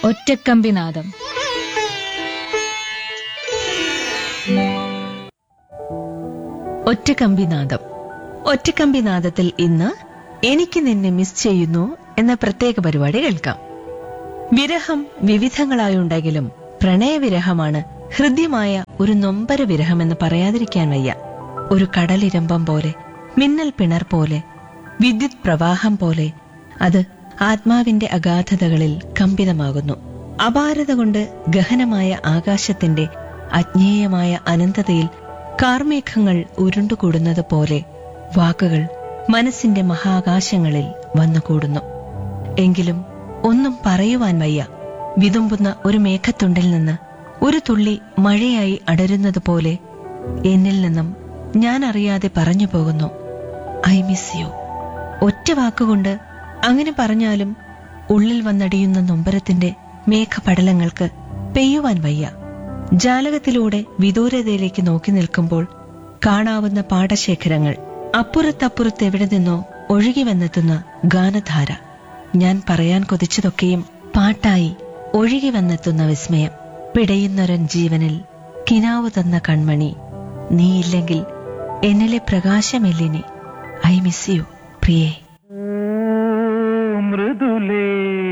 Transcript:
ഒറ്റക്കമ്പിനാദം ഒറ്റക്കമ്പിനാദം ഒറ്റക്കമ്പിനാദത്തിൽ ഇന്ന് എനിക്ക് നിന്നെ മിസ് ചെയ്യുന്നു എന്ന പ്രത്യേക പരിപാടി കേൾക്കാം വിരഹം വിവിധങ്ങളായുണ്ടെങ്കിലും പ്രണയവിരഹമാണ് ഹൃദ്യമായ ഒരു നൊമ്പര വിരഹമെന്ന് പറയാതിരിക്കാൻ വയ്യ ഒരു കടലിരമ്പം പോലെ മിന്നൽ പിണർ പോലെ വിദ്യുത് പ്രവാഹം പോലെ അത് ആത്മാവിന്റെ അഗാധതകളിൽ കമ്പിതമാകുന്നു അപാരത കൊണ്ട് ഗഹനമായ ആകാശത്തിന്റെ അജ്ഞേയമായ അനന്തതയിൽ കാർമേഘങ്ങൾ ഉരുണ്ടുകൂടുന്നത് പോലെ വാക്കുകൾ മനസ്സിന്റെ മഹാകാശങ്ങളിൽ വന്നുകൂടുന്നു എങ്കിലും ഒന്നും പറയുവാൻ വയ്യ വിതുമ്പുന്ന ഒരു മേഘത്തുണ്ടിൽ നിന്ന് ഒരു തുള്ളി മഴയായി അടരുന്നത് പോലെ എന്നിൽ നിന്നും ഞാൻ അറിയാതെ പറഞ്ഞു പോകുന്നു ഐ മിസ് യു ഒറ്റ വാക്കുകൊണ്ട് അങ്ങനെ പറഞ്ഞാലും ഉള്ളിൽ വന്നടിയുന്ന നൊമ്പരത്തിന്റെ മേഘപടലങ്ങൾക്ക് പെയ്യുവാൻ വയ്യ ജാലകത്തിലൂടെ വിദൂരതയിലേക്ക് നോക്കി നിൽക്കുമ്പോൾ കാണാവുന്ന പാടശേഖരങ്ങൾ അപ്പുറത്തപ്പുറത്ത് എവിടെ നിന്നോ ഒഴുകി വന്നെത്തുന്ന ഗാനധാര ഞാൻ പറയാൻ കൊതിച്ചതൊക്കെയും പാട്ടായി ഒഴുകി വന്നെത്തുന്ന വിസ്മയം പിടയുന്നൊരൻ ജീവനിൽ കിനാവ് തന്ന കൺമണി നീയില്ലെങ്കിൽ എന്നിലെ പ്രകാശമെല്ലിനി ഐ മിസ് യു പ്രിയേ മൃദുലേ